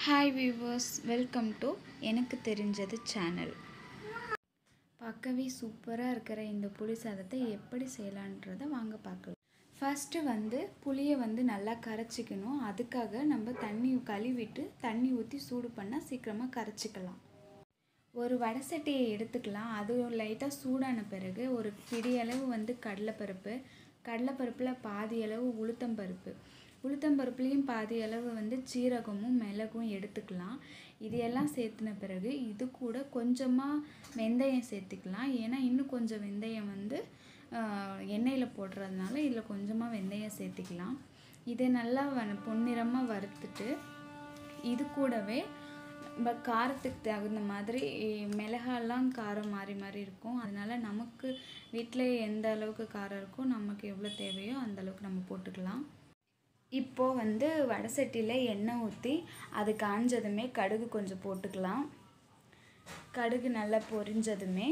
hi viewers welcome to எனக்கு தெரிஞ்சது channel பார்க்கவே சூப்பராக இருக்கிற இந்த புளி சாதத்தை எப்படி செய்யலான்றதை வாங்க பார்க்கலாம் ஃபஸ்ட்டு வந்து புளியை வந்து நல்லா கரைச்சிக்கணும் அதுக்காக நம்ம தண்ணி கழுவிட்டு தண்ணி ஊற்றி சூடு பண்ணால் சீக்கிரமாக கரைச்சிக்கலாம் ஒரு வடை சட்டியை எடுத்துக்கலாம் அது லைட்டாக சூடான பிறகு ஒரு பிடி அளவு வந்து கடலைப்பருப்பு கடலைப்பருப்பில் பாதி அளவு உளுத்தம்பருப்பு உளுத்தம்பருப்புலேயும் பாதி அளவு வந்து சீரகமும் மிளகும் எடுத்துக்கலாம் இது எல்லாம் சேர்த்துன பிறகு இது கூட கொஞ்சமாக வெந்தயம் சேர்த்துக்கலாம் ஏன்னா இன்னும் கொஞ்சம் வெந்தயம் வந்து எண்ணெயில் போடுறதுனால இதில் கொஞ்சமாக வெந்தயம் சேர்த்துக்கலாம் இதை நல்லா வ பொன்னிறமாக வறுத்துட்டு இது கூடவே நம்ம காரத்துக்கு தகுந்த மாதிரி மிளகாலாம் காரம் மாறி மாறி இருக்கும் அதனால் நமக்கு வீட்டில் எந்த அளவுக்கு காரம் இருக்கோ நமக்கு எவ்வளோ தேவையோ அந்த அளவுக்கு நம்ம போட்டுக்கலாம் இப்போது வந்து வடை சட்டியில் எண்ணெய் ஊற்றி அது காஞ்சதுமே கடுகு கொஞ்சம் போட்டுக்கலாம் கடுகு நல்லா பொரிஞ்சதுமே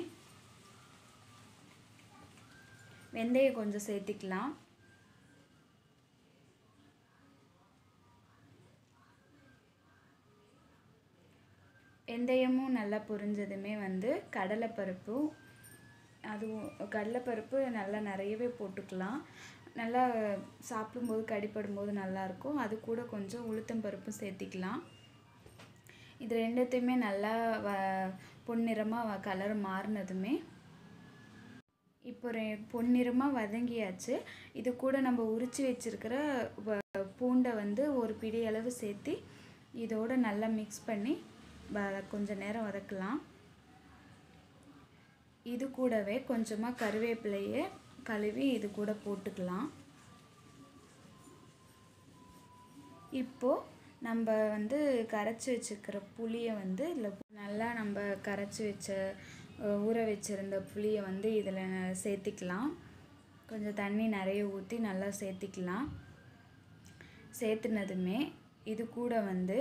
வெந்தயம் கொஞ்சம் சேர்த்திக்கலாம் வெந்தயமும் நல்லா பொரிஞ்சதுமே வந்து கடலைப்பருப்பு அதுவும் கடலைப்பருப்பு நல்லா நிறையவே போட்டுக்கலாம் நல்லா சாப்பிடும்போது கடிப்படும்போது நல்லாயிருக்கும் அது கூட கொஞ்சம் உளுத்தம் பருப்பும் சேர்த்திக்கலாம் இது ரெண்டுத்தையுமே நல்லா வ பொன்னிறமாக கலர் மாறினதுமே இப்போ ரெ பொன்னிறமாக வதங்கியாச்சு இது கூட நம்ம உரித்து வச்சுருக்கிற பூண்டை வந்து ஒரு பிடி அளவு சேர்த்து இதோடு நல்லா மிக்ஸ் பண்ணி வ கொஞ்சம் நேரம் வதக்கலாம் இது கூடவே கொஞ்சமாக கருவேப்பிலையை கழுவி இது கூட போட்டுக்கலாம் இப்போது நம்ம வந்து கரைச்சி வச்சுருக்கிற புளியை வந்து இதில் நல்லா நம்ம கரைச்சி வச்ச ஊற வச்சுருந்த புளியை வந்து இதில் சேர்த்திக்கலாம் கொஞ்சம் தண்ணி நிறைய ஊற்றி நல்லா சேர்த்திக்கலாம் சேர்த்துனதுமே இது கூட வந்து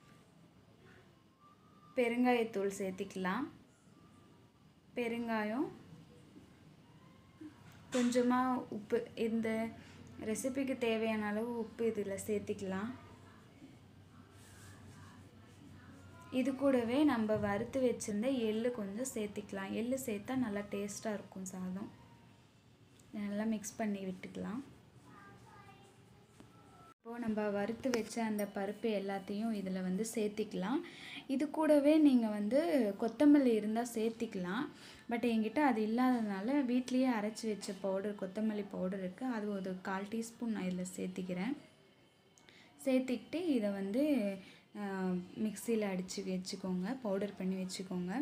பெருங்காயத்தூள் சேர்த்திக்கலாம் பெருங்காயம் கொஞ்சமாக உப்பு இந்த ரெசிபிக்கு தேவையான அளவு உப்பு இதில் சேர்த்திக்கலாம் இது கூடவே நம்ம வறுத்து வச்சுருந்த எள்ளு கொஞ்சம் சேர்த்திக்கலாம் எள்ளு சேர்த்தா நல்லா டேஸ்ட்டாக இருக்கும் சாதம் நல்லா மிக்ஸ் பண்ணி விட்டுக்கலாம் இப்போது நம்ம வறுத்து வச்ச அந்த பருப்பு எல்லாத்தையும் இதில் வந்து சேர்த்திக்கலாம் இது கூடவே நீங்கள் வந்து கொத்தமல்லி இருந்தால் சேர்த்திக்கலாம் பட் என்கிட்ட அது இல்லாததுனால வீட்லேயே அரைச்சி வச்ச பவுடர் கொத்தமல்லி பவுடர் இருக்குது அது ஒரு கால் டீஸ்பூன் நான் இதில் சேர்த்திக்கிறேன் சேர்த்திக்கிட்டு இதை வந்து மிக்சியில் அடித்து வச்சுக்கோங்க பவுடர் பண்ணி வச்சுக்கோங்க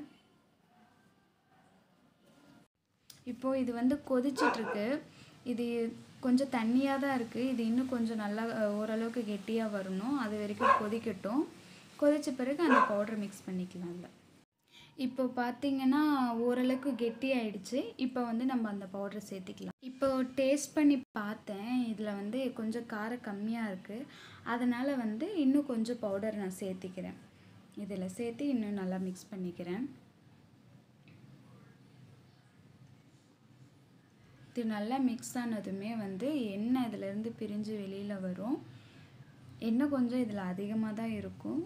இப்போது இது வந்து கொதிச்சிட்ருக்கு இது கொஞ்சம் தண்ணியாக தான் இருக்குது இது இன்னும் கொஞ்சம் நல்லா ஓரளவுக்கு கெட்டியாக வரணும் அது வரைக்கும் கொதிக்கட்டும் கொதித்த பிறகு அந்த பவுடர் மிக்ஸ் பண்ணிக்கலாம் அதில் இப்போ பார்த்திங்கன்னா ஓரளவுக்கு கெட்டி ஆயிடுச்சு இப்போ வந்து நம்ம அந்த பவுடரை சேர்த்திக்கலாம் இப்போ டேஸ்ட் பண்ணி பார்த்தேன் இதில் வந்து கொஞ்சம் காரம் கம்மியாக இருக்குது அதனால் வந்து இன்னும் கொஞ்சம் பவுடர் நான் சேர்த்திக்கிறேன் இதில் சேர்த்து இன்னும் நல்லா மிக்ஸ் பண்ணிக்கிறேன் இது நல்லா மிக்ஸ் ஆனதுமே வந்து எண்ணெய் இதிலேருந்து பிரிஞ்சு வெளியில் வரும் எண்ணெய் கொஞ்சம் இதில் அதிகமாக தான் இருக்கும்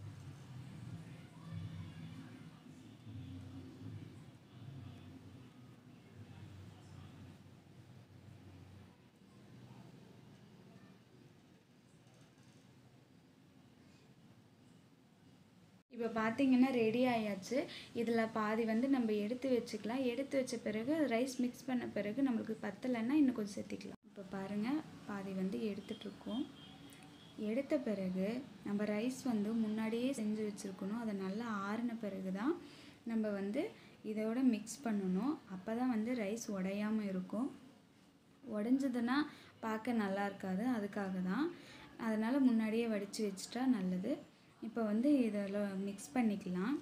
இப்போ பார்த்தீங்கன்னா ரெடி ஆயாச்சு இதில் பாதி வந்து நம்ம எடுத்து வச்சுக்கலாம் எடுத்து வச்ச பிறகு ரைஸ் மிக்ஸ் பண்ண பிறகு நம்மளுக்கு பத்தலைன்னா இன்னும் கொஞ்சம் சேர்த்திக்கலாம் இப்போ பாருங்கள் பாதி வந்து எடுத்துட்ருக்கோம் எடுத்த பிறகு நம்ம ரைஸ் வந்து முன்னாடியே செஞ்சு வச்சுருக்கணும் அதை நல்லா ஆறின பிறகு தான் நம்ம வந்து இதோட மிக்ஸ் பண்ணணும் அப்போ தான் வந்து ரைஸ் உடையாமல் இருக்கும் உடஞ்சதுன்னா பார்க்க நல்லா இருக்காது அதுக்காக தான் அதனால் முன்னாடியே வடித்து வச்சுட்டா நல்லது இப்போ வந்து இதில் மிக்ஸ் பண்ணிக்கலாம்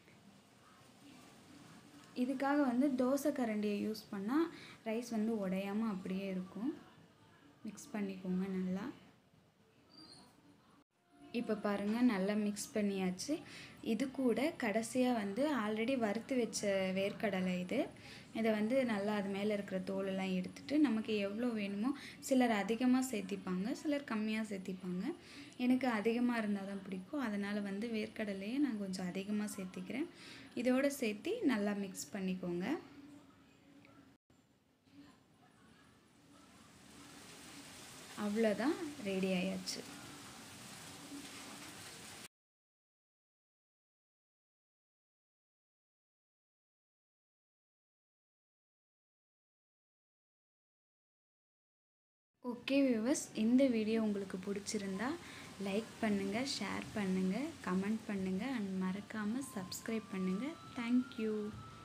இதுக்காக வந்து தோசை கரண்டியை யூஸ் பண்ணால் ரைஸ் வந்து உடையாமல் அப்படியே இருக்கும் மிக்ஸ் பண்ணிக்கோங்க நல்லா இப்போ பாருங்கள் நல்லா மிக்ஸ் பண்ணியாச்சு இது கூட கடைசியாக வந்து ஆல்ரெடி வறுத்து வச்ச வேர்க்கடலை இது இதை வந்து நல்லா அது மேலே இருக்கிற தோலெல்லாம் எடுத்துட்டு நமக்கு எவ்வளோ வேணுமோ சிலர் அதிகமாக சேர்த்திப்பாங்க சிலர் கம்மியாக சேர்த்திப்பாங்க எனக்கு அதிகமாக இருந்தால் தான் பிடிக்கும் அதனால் வந்து வேர்க்கடலையை நான் கொஞ்சம் அதிகமாக சேர்த்திக்கிறேன் இதோடு சேர்த்து நல்லா மிக்ஸ் பண்ணிக்கோங்க அவ்வளோதான் ரெடி ஆயாச்சு ஓகே வியூவர்ஸ் இந்த வீடியோ உங்களுக்கு பிடிச்சிருந்தா லைக் பண்ணுங்கள் ஷேர் பண்ணுங்கள் கமெண்ட் பண்ணுங்கள் அண்ட் மறக்காமல் சப்ஸ்கிரைப் பண்ணுங்கள் தேங்க்யூ